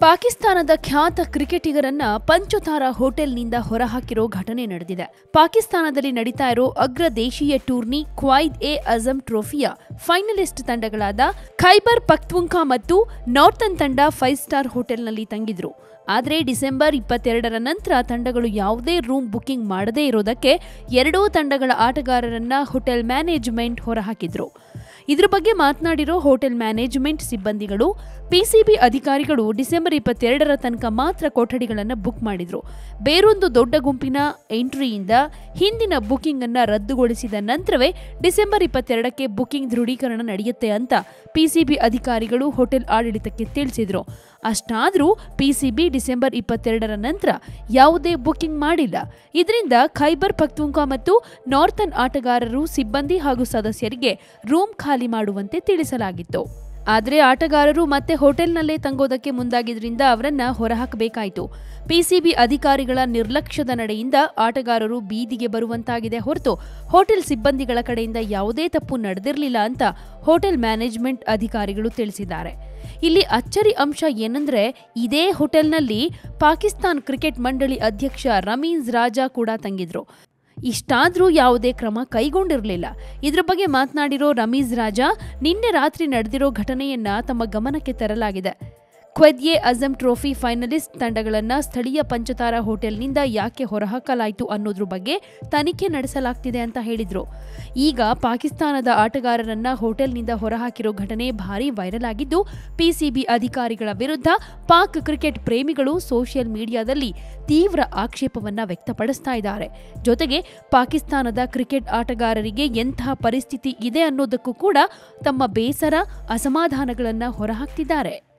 ಪಾಕಿಸ್ತಾನದ ಖ್ಯಾತ ಕ್ರಿಕೆಟಿಗರನ್ನ ಪಂಚತಾರ ಹೋಟೆಲ್ನಿಂದ ಹೊರಹಾಕಿರೋ ಘಟನೆ ನಡೆದಿದೆ ಪಾಕಿಸ್ತಾನದಲ್ಲಿ ನಡೀತಾ ಇರೋ ಅಗ್ರ ದೇಶೀಯ ಟೂರ್ನಿ ಕ್ವಾಯ್ದ್ ಎ ಅಜಂ ಟ್ರೋಫಿಯ ಫೈನಲಿಸ್ಟ್ ತಂಡಗಳಾದ ಖೈಬರ್ ಪಖ್ತುಂಖಾ ಮತ್ತು ನಾರ್ತನ್ ತಂಡ ಫೈವ್ ಸ್ಟಾರ್ ಹೋಟೆಲ್ನಲ್ಲಿ ತಂಗಿದ್ರು ಆದರೆ ಡಿಸೆಂಬರ್ ಇಪ್ಪತ್ತೆರಡರ ನಂತರ ತಂಡಗಳು ಯಾವುದೇ ರೂಮ್ ಬುಕಿಂಗ್ ಮಾಡದೇ ಇರೋದಕ್ಕೆ ಎರಡೂ ತಂಡಗಳ ಆಟಗಾರರನ್ನ ಹೋಟೆಲ್ ಮ್ಯಾನೇಜ್ಮೆಂಟ್ ಹೊರಹಾಕಿದ್ರು ಇದ್ರ ಬಗ್ಗೆ ಮಾತನಾಡಿರೋ ಹೋಟೆಲ್ ಮ್ಯಾನೇಜ್ಮೆಂಟ್ ಸಿಬ್ಬಂದಿಗಳು ಪಿಸಿಬಿ ಅಧಿಕಾರಿಗಳು ಡಿಸೆಂಬರ್ ಇಪ್ಪತ್ತೆರಡರ ತನಕ ಮಾತ್ರ ಕೊಠಡಿಗಳನ್ನು ಬುಕ್ ಮಾಡಿದ್ರು ಬೇರೊಂದು ದೊಡ್ಡ ಗುಂಪಿನ ಎಂಟ್ರಿಯಿಂದ ಹಿಂದಿನ ಬುಕಿಂಗ್ ಅನ್ನ ರದ್ದುಗೊಳಿಸಿದ ನಂತರವೇ ಡಿಸೆಂಬರ್ ಇಪ್ಪತ್ತೆರಡಕ್ಕೆ ಬುಕಿಂಗ್ ದೃಢೀಕರಣ ನಡೆಯುತ್ತೆ ಅಂತ ಪಿಸಿಬಿ ಅಧಿಕಾರಿಗಳು ಹೋಟೆಲ್ ಆಡಳಿತಕ್ಕೆ ತಿಳಿಸಿದ್ರು ಅಷ್ಟಾದರೂ ಪಿಸಿಬಿ ಡಿಸೆಂಬರ್ ಇಪ್ಪತ್ತೆರಡರ ನಂತರ ಯಾವುದೇ ಬುಕಿಂಗ್ ಮಾಡಿಲ್ಲ ಇದರಿಂದ ಖೈಬರ್ ಪಖ್ತೂಂಖಾ ಮತ್ತು ನಾರ್ತನ್ ಆಟಗಾರರು ಸಿಬ್ಬಂದಿ ಹಾಗೂ ಸದಸ್ಯರಿಗೆ ರೂಮ್ ಖಾಲಿ ಮಾಡುವಂತೆ ತಿಳಿಸಲಾಗಿತ್ತು ಆದರೆ ಆಟಗಾರರು ಮತ್ತೆ ಹೋಟೆಲ್ನಲ್ಲೇ ತಂಗೋದಕ್ಕೆ ಮುಂದಾಗಿದ್ರಿಂದ ಅವರನ್ನ ಹೊರಹಾಕಬೇಕಾಯಿತು ಪಿಸಿಬಿ ಅಧಿಕಾರಿಗಳ ನಿರ್ಲಕ್ಷ್ಯದ ನಡೆಯಿಂದ ಆಟಗಾರರು ಬೀದಿಗೆ ಬರುವಂತಾಗಿದೆ ಹೊರತು ಹೋಟೆಲ್ ಸಿಬ್ಬಂದಿಗಳ ಕಡೆಯಿಂದ ಯಾವುದೇ ತಪ್ಪು ನಡೆದಿರಲಿಲ್ಲ ಅಂತ ಹೋಟೆಲ್ ಮ್ಯಾನೇಜ್ಮೆಂಟ್ ಅಧಿಕಾರಿಗಳು ತಿಳಿಸಿದ್ದಾರೆ ಇಲ್ಲಿ ಅಚ್ಚರಿ ಅಂಶ ಏನಂದ್ರೆ ಇದೇ ಹೋಟೆಲ್ನಲ್ಲಿ ಪಾಕಿಸ್ತಾನ್ ಕ್ರಿಕೆಟ್ ಮಂಡಳಿ ಅಧ್ಯಕ್ಷ ರಮೀನ್ಸ್ ರಾಜಾ ಕೂಡ ತಂಗಿದ್ರು ಇಷ್ಟಾದ್ರೂ ಯಾವುದೇ ಕ್ರಮ ಕೈಗೊಂಡಿರಲಿಲ್ಲ ಇದ್ರ ಬಗ್ಗೆ ಮಾತನಾಡಿರೋ ರಮೀಜ್ ರಾಜಾ ನಿನ್ನೆ ರಾತ್ರಿ ನಡೆದಿರೋ ಘಟನೆಯನ್ನ ತಮ್ಮ ಗಮನಕ್ಕೆ ತರಲಾಗಿದೆ ಕ್ವೆದ್ಯೆ ಅಜಂ ಟ್ರೋಫಿ ಫೈನಲಿಸ್ಟ್ ತಂಡಗಳನ್ನ ಸ್ಥಳೀಯ ಪಂಚತಾರ ಹೋಟೆಲ್ನಿಂದ ಯಾಕೆ ಹೊರಹಾಕಲಾಯಿತು ಅನ್ನೋದ್ರ ಬಗ್ಗೆ ತನಿಖೆ ನಡೆಸಲಾಗ್ತಿದೆ ಅಂತ ಹೇಳಿದ್ರು ಈಗ ಪಾಕಿಸ್ತಾನದ ಆಟಗಾರರನ್ನ ಹೋಟೆಲ್ನಿಂದ ಹೊರಹಾಕಿರೋ ಘಟನೆ ಭಾರಿ ವೈರಲ್ ಆಗಿದ್ದು ಪಿಸಿಬಿ ಅಧಿಕಾರಿಗಳ ವಿರುದ್ಧ ಪಾಕ್ ಕ್ರಿಕೆಟ್ ಪ್ರೇಮಿಗಳು ಸೋಷಿಯಲ್ ಮೀಡಿಯಾದಲ್ಲಿ ತೀವ್ರ ಆಕ್ಷೇಪವನ್ನ ವ್ಯಕ್ತಪಡಿಸ್ತಾ ಇದ್ದಾರೆ ಜೊತೆಗೆ ಪಾಕಿಸ್ತಾನದ ಕ್ರಿಕೆಟ್ ಆಟಗಾರರಿಗೆ ಎಂತಹ ಪರಿಸ್ಥಿತಿ ಇದೆ ಅನ್ನೋದಕ್ಕೂ ಕೂಡ ತಮ್ಮ ಬೇಸರ ಅಸಮಾಧಾನಗಳನ್ನ ಹೊರಹಾಕ್ತಿದ್ದಾರೆ